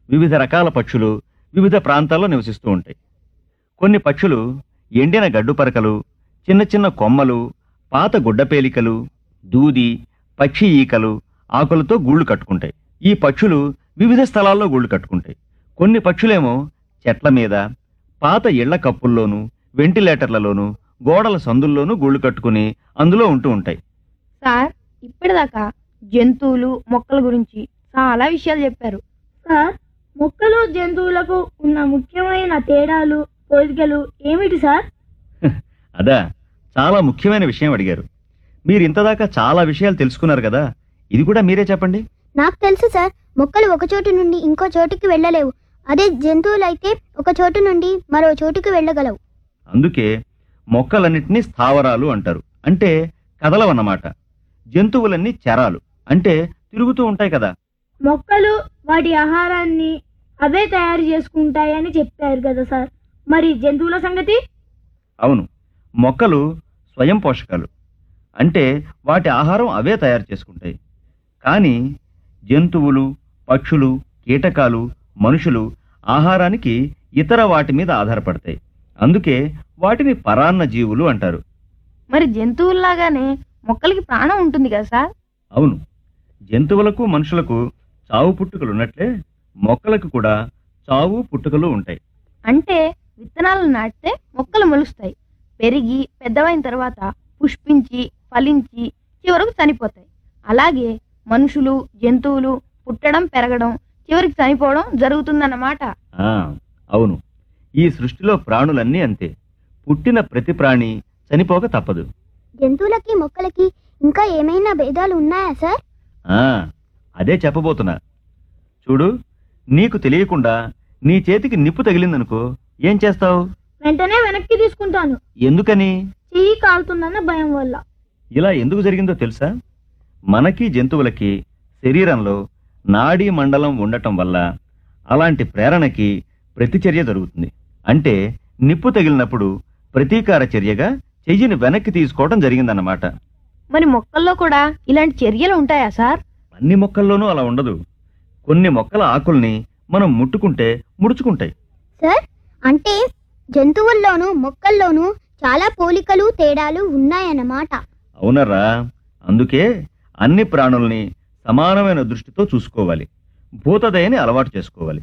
వివిధ రకాల పక్షులు వివిధ ప్రాంతాల్లో నివసిస్తూ ఉంటాయి కొన్ని పక్షులు ఎండిన గడ్డు పరకలు చిన్న చిన్న కొమ్మలు పాత గుడ్డపేలికలు దూది పక్షి ఈకలు ఆకులతో గూళ్ళు కట్టుకుంటాయి ఈ పక్షులు వివిధ స్థలాల్లో గూళ్ళు కట్టుకుంటాయి కొన్ని పక్షులేమో చెట్ల మీద పాత ఇళ్ల కప్పుల్లోనూ వెంటిలేటర్లలోనూ గోడల సందుల్లోనూ గూళ్ళు కట్టుకుని అందులో ఉంటూ ఉంటాయి సార్ ఇప్పటిదాకా జంతువులు మొక్కల గురించి చాలా విషయాలు చెప్పారు సార్ మొక్కలు జంతువులకు ఉన్న ముఖ్యమైన తేడాలు పోలికలు ఏమిటి సార్ అదా చాలా ముఖ్యమైన విషయం అడిగారు మీరు ఇంతదాకా చాలా విషయాలు తెలుసుకున్నారు కదా ఇది కూడా మీరే చెప్పండి నాకు తెలుసు సార్ మొక్కలు ఒక చోటు నుండి ఇంకో చోటుకి వెళ్ళలేవు అదే జంతువులైతే ఒక చోటు నుండి మరో చోటుకి వెళ్ళగలవు అందుకే మొక్కలన్నిటినీ స్థావరాలు అంటారు అంటే కదలవన్నమాట జంతువులన్నీ చరాలు అంటే తిరుగుతూ ఉంటాయి కదా మొక్కలు వాటి ఆహారాన్ని అవే తయారు చేసుకుంటాయని చెప్పారు కదా సార్ మరి జంతువుల సంగతి అవును మొక్కలు స్వయం పోషకాలు అంటే వాటి ఆహారం అవే తయారు చేసుకుంటాయి కానీ జంతువులు పక్షులు కీటకాలు మనుషులు ఆహారానికి ఇతర వాటి మీద ఆధారపడతాయి అందుకే వాటిని పరాన్న జీవులు అంటారు మరి జంతువుల్లాగానే మొక్కలకి ప్రాణం ఉంటుంది కదా సార్ అవును జంతువులకు మనుషులకు చావు పుట్టుకలు ఉన్నట్లే మొక్కలకు కూడా చావు పుట్టుకలు ఉంటాయి అంటే విత్తనాలు నాటితే మొక్కలు మొలుస్తాయి పెరిగి పెద్దవైన తర్వాత పుష్పించి ఫలించి చివరకు చనిపోతాయి అలాగే మనుషులు జంతువులు పుట్టడం పెరగడం చివరికి చనిపోవడం జరుగుతుందన్నమాట ఆ, అవును ఈ సృష్టిలో ప్రాణులన్నీ అంతే పుట్టిన ప్రతి ప్రాణి చనిపోక తప్పదు జంతువులకి మొక్కలకి ఇంకా ఏమైనా భేదాలు ఉన్నాయా సార్ ఆ, అదే చెప్పబోతున్నా చూడు నీకు తెలియకుండా నీ చేతికి నిప్పు తగిలిందనుకో ఏం చేస్తావు వెంటనే వెనక్కి తీసుకుంటాను ఎందుకని చెయ్యి కాలుతుందన్న భయం వల్ల ఇలా ఎందుకు జరిగిందో తెలుసా మనకి జంతువులకి శరీరంలో నాడీ మండలం ఉండటం వల్ల అలాంటి ప్రేరణకి ప్రతిచర్య జరుగుతుంది అంటే నిప్పు తగిలినప్పుడు ప్రతీకార చర్యగా చెయ్యిని వెనక్కి తీసుకోవడం జరిగిందన్నమాట మరి మొక్కల్లో కూడా ఇలాంటి చర్యలు ఉంటాయా సార్ అన్ని మొక్కల్లోనూ అలా ఉండదు కొన్ని మొక్కల ఆకుల్ని మనం ముట్టుకుంటే ముడుచుకుంటాయి సార్ అంటే జంతువుల్లోనూ మొక్కల్లోనూ చాలా పోలికలు తేడాలు ఉన్నాయన్నమాట అవునరా అందుకే అన్ని ప్రాణుల్ని సమానమైన దృష్టితో చూసుకోవాలి భూతదయని అలవాటు చేసుకోవాలి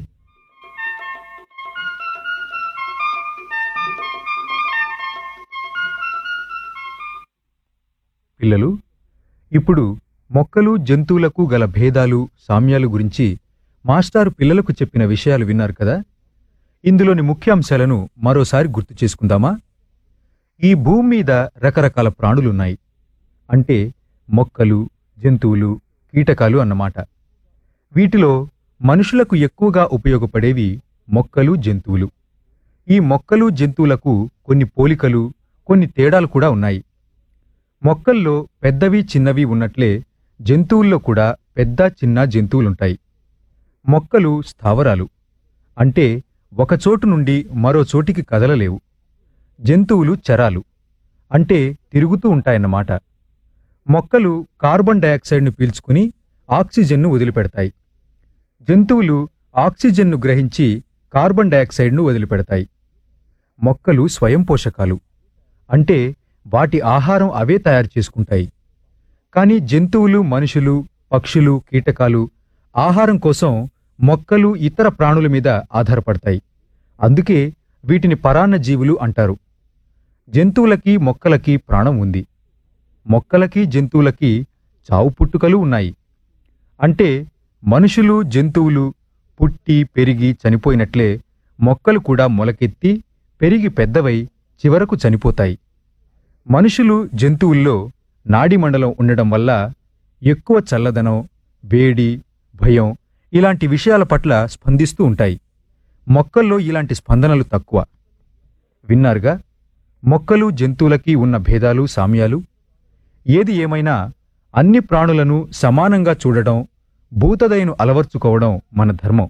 పిల్లలు ఇప్పుడు మొక్కలు జంతువులకు గల భేదాలు సామ్యాలు గురించి మాస్టారు పిల్లలకు చెప్పిన విషయాలు విన్నారు కదా ఇందులోని ముఖ్యాంశాలను మరోసారి గుర్తు చేసుకుందామా ఈ భూమి మీద రకరకాల ప్రాణులున్నాయి అంటే మొక్కలు జంతువులు కీటకాలు అన్నమాట వీటిలో మనుషులకు ఎక్కువగా ఉపయోగపడేవి మొక్కలు జంతువులు ఈ మొక్కలు జంతువులకు కొన్ని పోలికలు కొన్ని తేడాలు కూడా ఉన్నాయి మొక్కల్లో పెద్దవి చిన్నవి ఉన్నట్లే జంతువుల్లో కూడా పెద్ద చిన్న జంతువులుంటాయి మొక్కలు స్థావరాలు అంటే ఒక చోటు నుండి మరో చోటికి కదలలేవు జంతువులు చరాలు అంటే తిరుగుతూ ఉంటాయన్నమాట మొక్కలు కార్బన్ డయాక్సైడ్ను పీల్చుకుని ఆక్సిజన్ను వదిలిపెడతాయి జంతువులు ఆక్సిజన్ను గ్రహించి కార్బన్ డయాక్సైడ్ను వదిలిపెడతాయి మొక్కలు స్వయం పోషకాలు అంటే వాటి ఆహారం అవే తయారు చేసుకుంటాయి కానీ జంతువులు మనుషులు పక్షులు కీటకాలు ఆహారం కోసం మొక్కలు ఇతర ప్రాణుల మీద ఆధారపడతాయి అందుకే వీటిని పరాన్న జీవులు అంటారు జంతువులకి మొక్కలకి ప్రాణం ఉంది మొక్కలకి జంతువులకి చావు పుట్టుకలు ఉన్నాయి అంటే మనుషులు జంతువులు పుట్టి పెరిగి చనిపోయినట్లే మొక్కలు కూడా మొలకెత్తి పెరిగి పెద్దవై చివరకు చనిపోతాయి మనుషులు జంతువుల్లో నాడీ మండలం ఉండడం వల్ల ఎక్కువ చల్లదనం వేడి భయం ఇలాంటి విషయాల పట్ల స్పందిస్తూ ఉంటాయి మొక్కల్లో ఇలాంటి స్పందనలు తక్కువ విన్నారుగా మొక్కలు జంతువులకి ఉన్న భేదాలు సామ్యాలు ఏది ఏమైనా అన్ని ప్రాణులను సమానంగా చూడడం భూతదయను అలవర్చుకోవడం మన ధర్మం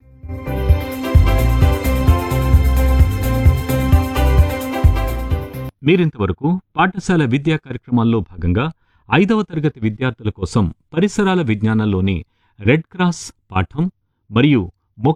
మీరింతవరకు పాఠశాల విద్యా కార్యక్రమాల్లో భాగంగా ఐదవ తరగతి విద్యార్థుల కోసం పరిసరాల విజ్ఞానంలోని రెడ్ క్రాస్ పాఠం మరియు